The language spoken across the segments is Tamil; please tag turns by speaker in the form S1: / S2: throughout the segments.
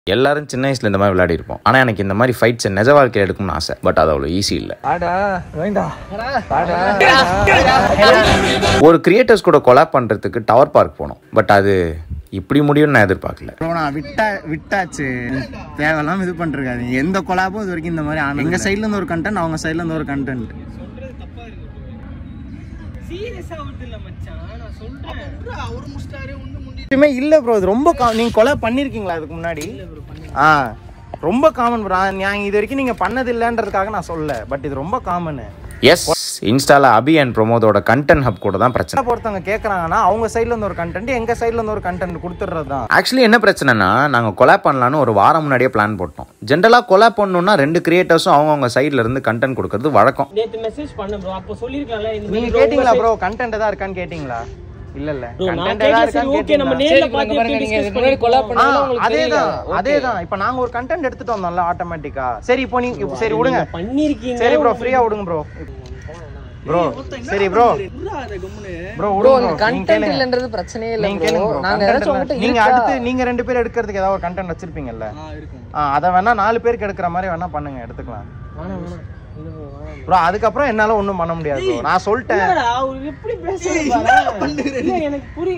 S1: எல்லாரும் சின்ன வயசுல இந்த மாதிரி விளையாடி இருப்போம் ஆனா எனக்கு இந்த மாதிரி ஃபைட்ஸ் நிஜ வாழ்க்கையில் எடுக்கணும்னு ஆசை பட் அது அவ்வளோ ஈஸி இல்லை ஒரு கிரியேட்டர்ஸ் கூட கொலாப் பண்றதுக்கு டவர் பார்க் போனோம் பட் அது இப்படி முடியும்னு நான் எதிர்பார்க்கல
S2: ப்ரோ நான் விட்டா விட்டாச்சு தேவையில்லாம இது பண்ணிருக்காது எந்த கொலாபும் இது வரைக்கும் இந்த மாதிரி ஆனது எங்க சைடுல இருந்து ஒரு கண்டென்ட் அவங்க சைடுல இருந்து ஒரு கண்டென்ட் சீரியஸா இல்ல ப்ரோ இது ரொம்ப கா- நீங்க கொலை பண்ணிருக்கீங்களா இதுக்கு முன்னாடி ஆ ரொம்ப காமன் ப்ரோ நான் இது வரைக்கும் நீங்க பண்ணது இல்லைன்றதுக்காக நான் சொல்லல பட் இது ரொம்ப காமன்
S1: எஸ் இன்ஸ்டால அபி அண்ட் ப்ரொமோதோட கண்டென்ட் ஹப் கூட தான் பிரச்சனை
S2: ஒருத்தவங்க கேக்குறாங்கன்னா அவங்க சைடுல இருந்து ஒரு கண்டென்ட் எங்க சைடுல இருந்து ஒரு கண்டென்ட் கொடுத்துறது தான்
S1: ஆக்சுவலி என்ன பிரச்சனைனா நாங்கள் கொலாப் பண்ணலான்னு ஒரு வாரம் முன்னாடியே பிளான் போட்டோம் ஜென்ரலாக கொலாப் பண்ணணும்னா ரெண்டு கிரியேட்டர்ஸும் அவங்கவுங்க சைட்ல இருந்து கண்டென்ட் கொடுக்கறது வழக்கம்
S3: நேத்து மெசேஜ் பண்ண ப்ரோ அப்போ சொல்லிருக்கலாம்ல இந்த
S2: நீங்க
S3: மாதிரி
S2: கேட்டீங்களா ப்ரோ கண்டென்ட் தான் இருக்கான்னு கேட்டீங்களா இல்ல இல்ல
S3: bro, நான்
S2: கண்டென்ட்
S3: கேட்டேன்
S2: தான்
S3: சரி
S2: இருக்கான்னு
S3: ஓகே நம்ம
S2: கேட்டீங்களா?
S3: நேர்ல பார்த்து எப்படி டிஸ்கஸ் பண்ணி
S2: ஆ, அதேதான் அதேதான் இப்ப நாங்க ஒரு கண்டென்ட் எடுத்துட்டு வந்தோம்ல ஆட்டோமேட்டிக்கா சரி இப்போ நீங்க இப்போ சரி விடுங்க
S3: பண்ணிருக்கீங்க
S2: சரி ப்ரோ ஃப்ரீயா விடுங்க ப்ரோ ப்ரோ சரி ப்ரோ ப்ரோ
S4: ப்ரோ
S2: விடுங்க
S4: அந்த
S2: bro. நீங்க
S4: கண்டென்ட்
S2: கேளுங்க
S4: இல்லன்றது பிரச்சனையே இல்ல
S2: நீங்க
S4: ப்ரோ
S2: கேளுங்க bro.
S4: நாங்க
S2: content
S4: ஏதாச்சும்
S2: இல்ல.
S4: உங்ககிட்ட
S2: நீங்க
S4: இருக்கா?
S2: அடுத்து நீங்க ரெண்டு பேர் எடுக்கிறதுக்கு ஏதாவது ஒரு கண்டென்ட் வச்சிருப்பீங்கல்ல ஆ அத வேணா நாலு பேருக்கு எடுக்கிற மாதிரி வேணா பண்ணுங்க எடுத்துக்கலாம்
S3: வேணாம் வேணாம் இல்ல bro, வேணாம்.
S2: ப்ரோ அதுக்கப்புறம் என்னால ஒண்ணும் பண்ண முடியாது bro. நான் சொல்லிட்டேன்
S3: என்னடா, அவர் எப்படி பேசுறாரு இல்ல, எனக்கு புரி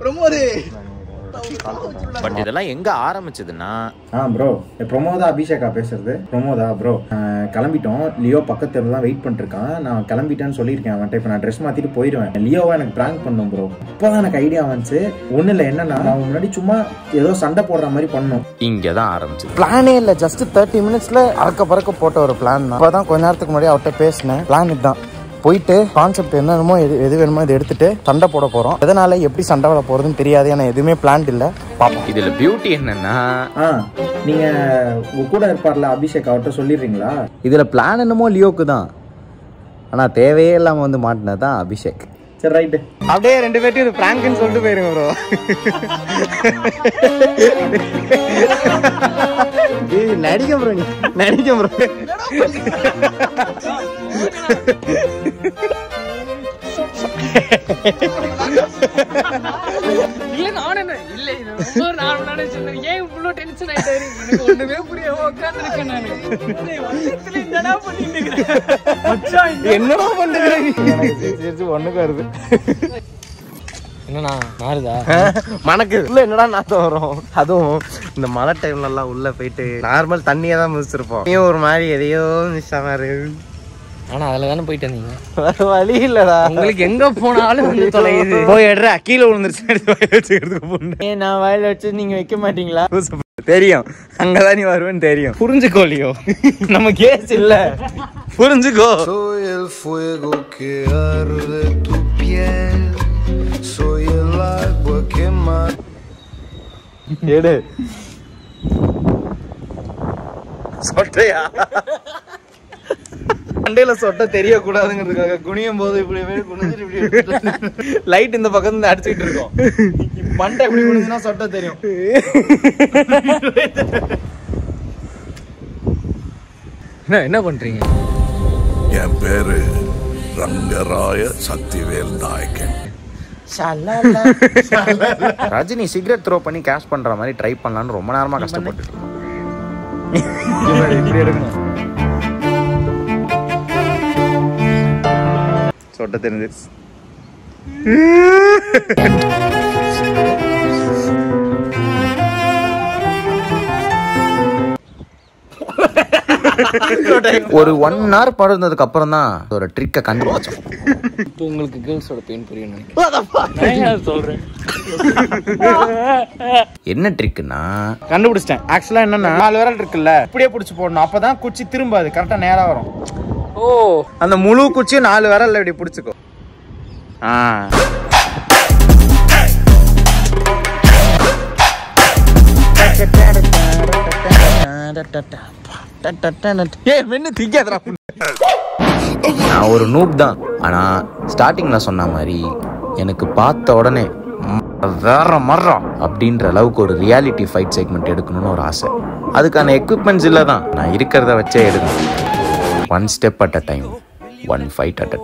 S1: பட் இதெல்லாம் எங்க ஆரம்பிச்சதுன்னா
S5: ஆ ப்ரோ ப்ரொமோதா அபிஷேகா பேசுறது ப்ரொமோதா ப்ரோ கிளம்பிட்டோம் லியோ பக்கத்துல தான் வெயிட் பண்ணிருக்கான் நான் கிளம்பிட்டேன்னு சொல்லியிருக்கேன் அவன்கிட்ட இப்போ நான் ட்ரெஸ் மாத்திட்டு போயிடுவேன் லியோவை எனக்கு ப்ராங்க் பண்ணும் ப்ரோ இப்போதான் எனக்கு ஐடியா வந்துச்சு ஒன்றும் இல்லை என்னன்னா நான் முன்னாடி சும்மா ஏதோ சண்டை போடுற மாதிரி பண்ணோம்
S1: இங்கே தான் ஆரம்பிச்சது
S2: பிளானே இல்ல ஜஸ்ட் தேர்ட்டி மினிட்ஸ்ல அறக்க பறக்க போட்ட ஒரு பிளான் தான் இப்பதான் கொஞ்ச நேரத்துக்கு முன்னாடி அவர்கிட்ட பேசினேன் பிளான் இதுதான் போயிட்டு கான்செப்ட் என்னமோ எது எது வேணுமோ இதை எடுத்துட்டு சண்டை போட போறோம் எதனால எப்படி சண்டை போட போறதுன்னு தெரியாது ஏன்னா எதுவுமே பிளான் இல்ல பாப்போம்
S1: இதுல பியூட்டி என்னன்னா
S5: ஆ நீங்க உங்க கூட இருப்பார்ல அபிஷேக் அவர்கிட்ட சொல்லிடுறீங்களா
S6: இதில் பிளான் என்னமோ லியோக்கு தான் ஆனால் தேவையே இல்லாமல் வந்து மாட்டினது தான் அபிஷேக்
S5: சரி ரைட்டு
S2: அப்படியே ரெண்டு பேர்ட்டையும் இது பிராங்க்னு சொல்லிட்டு போயிருங்க ப்ரோ நடிக்க ப்ரோ நீ நடிக்க ப்ரோ
S4: இல்ல நானே என்ன- இல்ல இது ரொம்ப நான் நினைச்சேன் ஏன் இவ்வளவு டென்ஷன் ஆயிட்டாரு எனக்கு ஒண்ணுமே புரியாம உட்கார்ந்துருக்கேன் நானு
S3: என்னடா பண்ணிட்டு இருக்கிற?
S2: என்னடா பண்ணுற நீ எனக்கு சிரிச்சு சிரிச்சு ஒண்ணுக்கு வருது
S4: என்னண்ணா மாறுதா
S2: மணக்கு உள்ள என்னடா நாத்தம் வரும் அதுவும் இந்த மழை டைம்ல எல்லாம் உள்ள போயிட்டு நார்மல் தண்ணியே தான் மிதிச்சிருப்போம் நீ ஒரு மாதிரி எதையோ மிஸ் ஆனாரு
S4: ஆனா அதுல தானே போயிட்டு வந்தீங்க
S2: வேற வழி இல்லடா
S4: உங்களுக்கு எங்க போனாலும் வந்து தொலையுது
S2: போய் எடுறா கீழே விழுந்துருச்சு எடுத்து வாயில வச்சுக்கிறதுக்கு பொண்ணு நான் வாயில வச்சு நீங்க வைக்க மாட்டீங்களா தெரியும் அங்கதான் நீ வருவேன்னு தெரியும் புரிஞ்சுக்கோலியோ நம்ம கேஸ் இல்ல புரிஞ்சுக்கோ
S7: Soy el fuego que arde tu piel. Soy el agua que mata.
S2: எடு சொட்டையா மண்டையில சொட்டை தெரியக்கூடாதுங்கிறதுக்காக குனியும் போது இப்படி இப்படி குனிஞ்சிட்டு இப்படி லைட் இந்த பக்கம் இருந்து அடிச்சுக்கிட்டு இருக்கோம் மண்டை இப்படி குனிஞ்சுனா சொட்டை தெரியும்
S4: என்ன என்ன பண்றீங்க
S7: என் பேரு ரங்கராய சக்திவேல் நாயக்கன்
S1: ரஜினி சிகரெட் த்ரோ பண்ணி கேஷ் பண்ற மாதிரி ட்ரை பண்ணலாம்னு ரொம்ப நேரமா கஷ்டப்பட்டு இருக்கோம்
S2: இப்படி எடுக்கணும் சொட்டை தெரிஞ்சிருச்சு
S1: ஒரு ஒன் ஹவர் படுந்ததுக்கு அப்புறம் தான் ஒரு ட்ரிக்கை கண்டுபிடிச்சோம்
S4: இப்போ உங்களுக்கு கேர்ள்ஸோட பெயின் புரியும் நினைக்கிறேன் சொல்றேன்
S1: என்ன ட்ரிக்குன்னா
S2: கண்டுபிடிச்சிட்டேன் ஆக்சுவலா என்னன்னா நாலு விரல் இருக்குல்ல இப்படியே பிடிச்சி போடணும் அப்பதான் குச்சி திரும்பாது கரெக்டா நேரா வரும்
S4: ஓ
S2: அந்த முழு குச்சியும் நாலு விரல்ல இப்படி பிடிச்சிக்கோ ஆ ஏய் மென்னு திக்காதடா
S1: நான் ஒரு நூப் தான் ஆனா ஸ்டார்டிங்ல சொன்ன மாதிரி எனக்கு பார்த்த உடனே "ம், வேற மரம் அப்படின்ற அளவுக்கு ஒரு ரியாலிட்டி ஃபைட் செக்மெண்ட் எடுக்கணும்னு ஒரு ஆசை அதுக்கான எக்யூப்மெண்ட்ஸ் இல்லை தான் நான் இருக்கிறத வச்சே எடுக்கணும் one step at a time one fight at a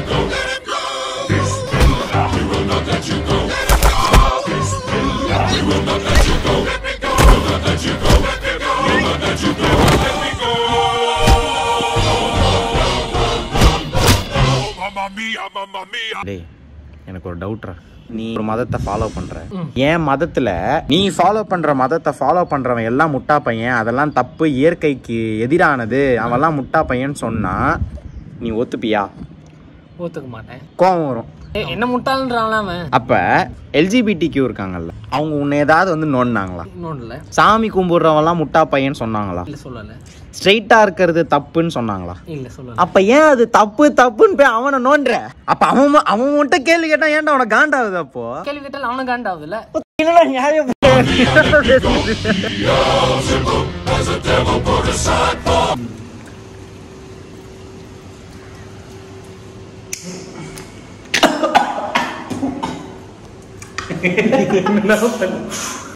S1: time
S2: டேய் எனக்கு ஒரு டவுட்ரா நீ ஒரு மதத்தை ஃபாலோ பண்ற ஏன் மதத்துல நீ ஃபாலோ பண்ற மதத்தை ஃபாலோ பண்றவன் எல்லாம் முட்டா பையன் அதெல்லாம் தப்பு இயற்கைக்கு எதிரானது அவன்லாம் முட்டா பையன்னு சொன்னா நீ ஒத்துப்பியா
S4: ஒத்துக்க மாட்டேன்
S2: கோவம் வரும்
S4: ஏய், என்ன முட்டாள்ன்றான் அவன்
S2: அப்ப எல்ஜிபிடி கியூ இருக்காங்கல்ல அவங்க உன்னை ஏதாவது வந்து நோண்டினாங்களா
S4: இன்னொன்னு இல்ல
S2: சாமி கும்பிடுறவன்லாம் முட்டா பையன்னு சொன்னாங்களா
S4: இல்ல சொல்லல
S2: ஸ்ட்ரெயிட்டா இருக்கிறது தப்புன்னு சொன்னாங்களா
S4: இல்ல சொல்லல
S2: அப்ப ஏன் அது தப்பு தப்புன்னு போய் அவனை நோண்டுற அப்ப அவன் ம- அவன் மட்டும் கேள்வி கேட்டா ஏன்டா அவனை காண்டாகுது அப்போ
S4: கேள்வி கேட்டால் அவனுக்கு காண்டாவதுல
S2: என்னடா நியாயம்